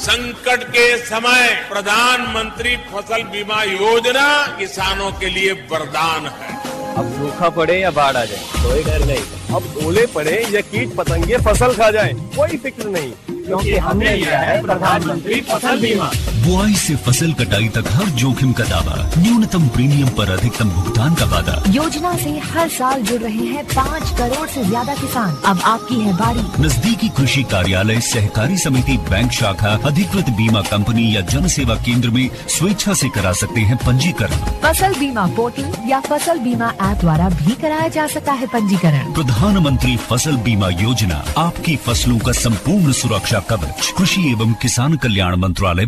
संकट के समय प्रधानमंत्री फसल बीमा योजना किसानों के लिए वरदान है अब सूखा पड़े या बाढ़ आ जाए कोई डर नहीं अब ओले पड़े या कीट पतंगे फसल खा जाए कोई फिक्र नहीं क्योंकि हमने लिया है प्रधानमंत्री फसल बीमा बुआई से फसल कटाई तक हर जोखिम का दावा न्यूनतम प्रीमियम पर अधिकतम भुगतान का वादा योजना से हर साल जुड़ रहे हैं पाँच करोड़ से ज्यादा किसान अब आपकी है बारी नजदीकी कृषि कार्यालय सहकारी समिति बैंक शाखा अधिकृत बीमा कंपनी या जन सेवा केंद्र में स्वेच्छा से करा सकते हैं पंजीकरण फसल बीमा पोर्टल या फसल बीमा ऐप द्वारा भी कराया जा सकता है पंजीकरण प्रधानमंत्री फसल बीमा योजना आपकी फसलों का संपूर्ण सुरक्षा कवच कृषि एवं किसान कल्याण मंत्रालय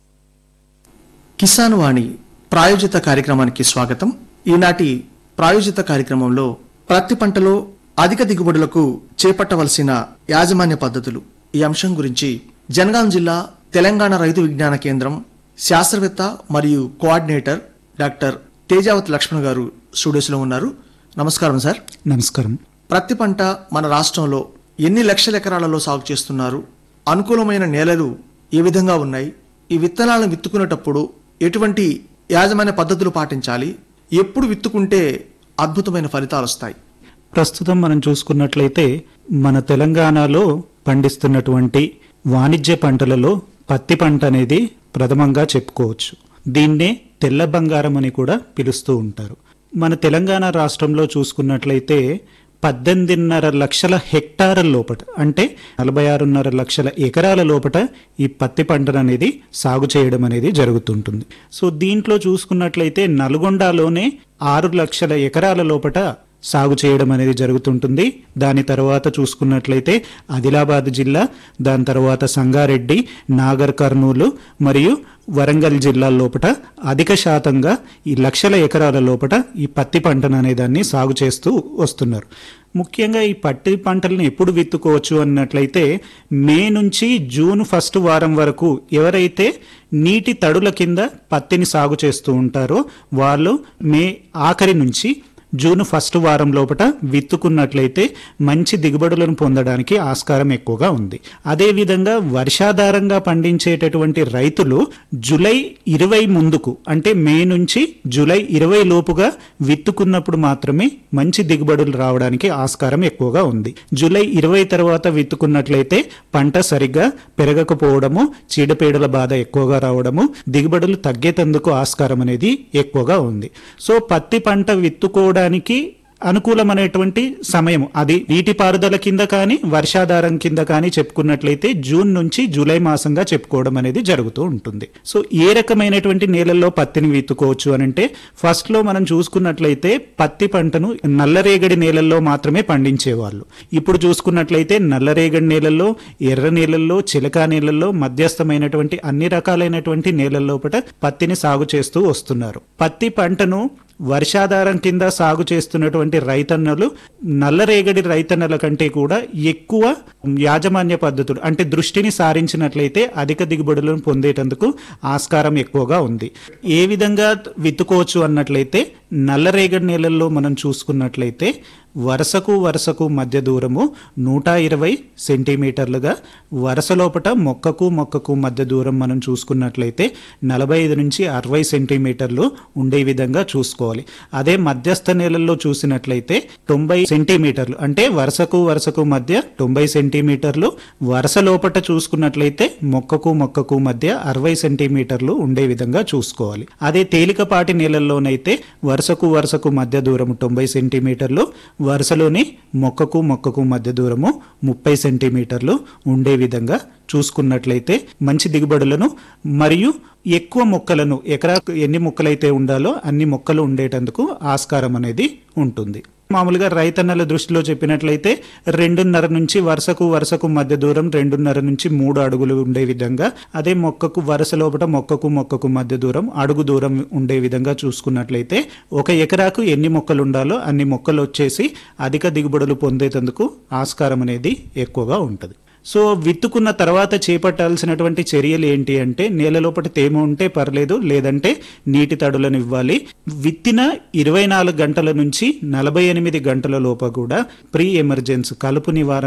కిసాన్ వాణి ప్రాయోజిత కార్యక్రమానికి స్వాగతం ఈనాటి ప్రాయోజిత కార్యక్రమంలో ప్రతి పంటలో అధిక దిగుబడులకు చేపట్టవలసిన యాజమాన్య పద్ధతులు ఈ అంశం గురించి జనగాం జిల్లా తెలంగాణ రైతు విజ్ఞాన కేంద్రం శాస్త్రవేత్త మరియు కోఆర్డినేటర్ డాక్టర్ తేజావతి లక్ష్మణ్ గారు స్టూడియోస్లో ఉన్నారు నమస్కారం సార్ నమస్కారం ప్రతి పంట మన రాష్ట్రంలో ఎన్ని లక్షల ఎకరాలలో సాగు చేస్తున్నారు అనుకూలమైన నేలలు ఏ విధంగా ఉన్నాయి ఈ విత్తనాలను విత్తుకునేటప్పుడు ఎటువంటి యాజమాన్య పద్ధతులు పాటించాలి ఎప్పుడు విత్తుకుంటే అద్భుతమైన ఫలితాలు వస్తాయి ప్రస్తుతం మనం చూసుకున్నట్లయితే మన తెలంగాణలో పండిస్తున్నటువంటి వాణిజ్య పంటలలో పత్తి పంట అనేది ప్రథమంగా చెప్పుకోవచ్చు దీన్నే తెల్ల బంగారం అని కూడా పిలుస్తూ ఉంటారు మన తెలంగాణ రాష్ట్రంలో చూసుకున్నట్లయితే పద్దెనిమిదిన్నర లక్షల హెక్టార్ల లోపట అంటే నలభై ఆరున్నర లక్షల ఎకరాల లోపట ఈ పత్తి పంటను అనేది సాగు చేయడం అనేది జరుగుతుంటుంది సో దీంట్లో చూసుకున్నట్లయితే నల్గొండలోనే ఆరు లక్షల ఎకరాల లోపట సాగు చేయడం అనేది జరుగుతుంటుంది దాని తర్వాత చూసుకున్నట్లయితే ఆదిలాబాద్ జిల్లా దాని తర్వాత సంగారెడ్డి నాగర్ కర్నూలు మరియు వరంగల్ జిల్లా లోపట అధిక శాతంగా ఈ లక్షల ఎకరాల లోపట ఈ పత్తి పంటను అనే దాన్ని సాగు చేస్తూ వస్తున్నారు ముఖ్యంగా ఈ పత్తి పంటలను ఎప్పుడు విత్తుకోవచ్చు అన్నట్లయితే మే నుంచి జూన్ ఫస్ట్ వారం వరకు ఎవరైతే నీటి తడుల కింద పత్తిని సాగు చేస్తూ ఉంటారో వాళ్ళు మే ఆఖరి నుంచి జూన్ ఫస్ట్ వారం లోపట విత్తుకున్నట్లయితే మంచి దిగుబడులను పొందడానికి ఆస్కారం ఎక్కువగా ఉంది అదేవిధంగా వర్షాధారంగా పండించేటటువంటి రైతులు జూలై ఇరవై ముందుకు అంటే మే నుంచి జూలై ఇరవై లోపుగా విత్తుకున్నప్పుడు మాత్రమే మంచి దిగుబడులు రావడానికి ఆస్కారం ఎక్కువగా ఉంది జూలై ఇరవై తర్వాత విత్తుకున్నట్లయితే పంట సరిగ్గా పెరగకపోవడము చీడపీడల బాధ ఎక్కువగా రావడము దిగుబడులు తగ్గేటందుకు ఆస్కారం అనేది ఎక్కువగా ఉంది సో పత్తి పంట విత్తుకోవడానికి అనుకూలమైనటువంటి సమయం అది నీటిపారుదల కింద కానీ వర్షాధారం కింద కానీ చెప్పుకున్నట్లయితే జూన్ నుంచి జూలై మాసంగా చెప్పుకోవడం అనేది జరుగుతూ ఉంటుంది సో ఏ రకమైనటువంటి నేలల్లో పత్తిని విత్తుకోవచ్చు అని అంటే ఫస్ట్ లో మనం చూసుకున్నట్లయితే పత్తి పంటను నల్లరేగడి నేలల్లో మాత్రమే పండించేవాళ్ళు ఇప్పుడు చూసుకున్నట్లయితే నల్లరేగడి నేలల్లో ఎర్ర నేలల్లో చిలకా నేలల్లో మధ్యస్థమైనటువంటి అన్ని రకాలైనటువంటి నేలల లోపల పత్తిని సాగు చేస్తూ వస్తున్నారు పత్తి పంటను వర్షాధారం కింద సాగు చేస్తున్నటువంటి రైతన్నలు నల్లరేగడి రైతన్నల కంటే కూడా ఎక్కువ యాజమాన్య పద్ధతులు అంటే దృష్టిని సారించినట్లయితే అధిక దిగుబడులను పొందేటందుకు ఆస్కారం ఎక్కువగా ఉంది ఏ విధంగా విత్తుకోవచ్చు అన్నట్లయితే నల్లరేగడి నేలల్లో మనం చూసుకున్నట్లయితే వరుసకు వరుసకు మధ్య దూరము నూట ఇరవై సెంటీమీటర్లుగా వరుస లోపట మొక్కకు మొక్కకు మధ్య దూరం మనం చూసుకున్నట్లయితే నలభై ఐదు నుంచి అరవై సెంటీమీటర్లు ఉండే విధంగా చూసుకోవాలి అదే మధ్యస్థ నేలల్లో చూసినట్లయితే తొంభై సెంటీమీటర్లు అంటే వరుసకు వరుసకు మధ్య తొంభై సెంటీమీటర్లు వరుస లోపట చూసుకున్నట్లయితే మొక్కకు మొక్కకు మధ్య అరవై సెంటీమీటర్లు ఉండే విధంగా చూసుకోవాలి అదే తేలికపాటి నేలల్లోనైతే వరుసకు వరుసకు మధ్య దూరం తొంభై సెంటీమీటర్లు వరుసలోని మొక్కకు మొక్కకు మధ్య దూరము ముప్పై సెంటీమీటర్లు ఉండే విధంగా చూసుకున్నట్లయితే మంచి దిగుబడులను మరియు ఎక్కువ మొక్కలను ఎకరాకు ఎన్ని మొక్కలైతే ఉండాలో అన్ని మొక్కలు ఉండేటందుకు ఆస్కారం అనేది ఉంటుంది మామూలుగా రైతన్నల దృష్టిలో చెప్పినట్లయితే రెండున్నర నుంచి వరుసకు వరుసకు మధ్య దూరం రెండున్నర నుంచి మూడు అడుగులు ఉండే విధంగా అదే మొక్కకు వరుస లోపల మొక్కకు మొక్కకు మధ్య దూరం అడుగు దూరం ఉండే విధంగా చూసుకున్నట్లయితే ఒక ఎకరాకు ఎన్ని మొక్కలు ఉండాలో అన్ని మొక్కలు వచ్చేసి అధిక దిగుబడులు పొందేటందుకు ఆస్కారం అనేది ఎక్కువగా ఉంటుంది సో విత్తుకున్న తర్వాత చేపట్టాల్సినటువంటి చర్యలు ఏంటి అంటే నేల లోపల తేమ ఉంటే పర్లేదు లేదంటే నీటి తడులను ఇవ్వాలి విత్తిన ఇరవై నాలుగు గంటల నుంచి నలభై ఎనిమిది గంటల లోప కూడా ప్రీ ఎమర్జెన్సీ కలుపు నివారణ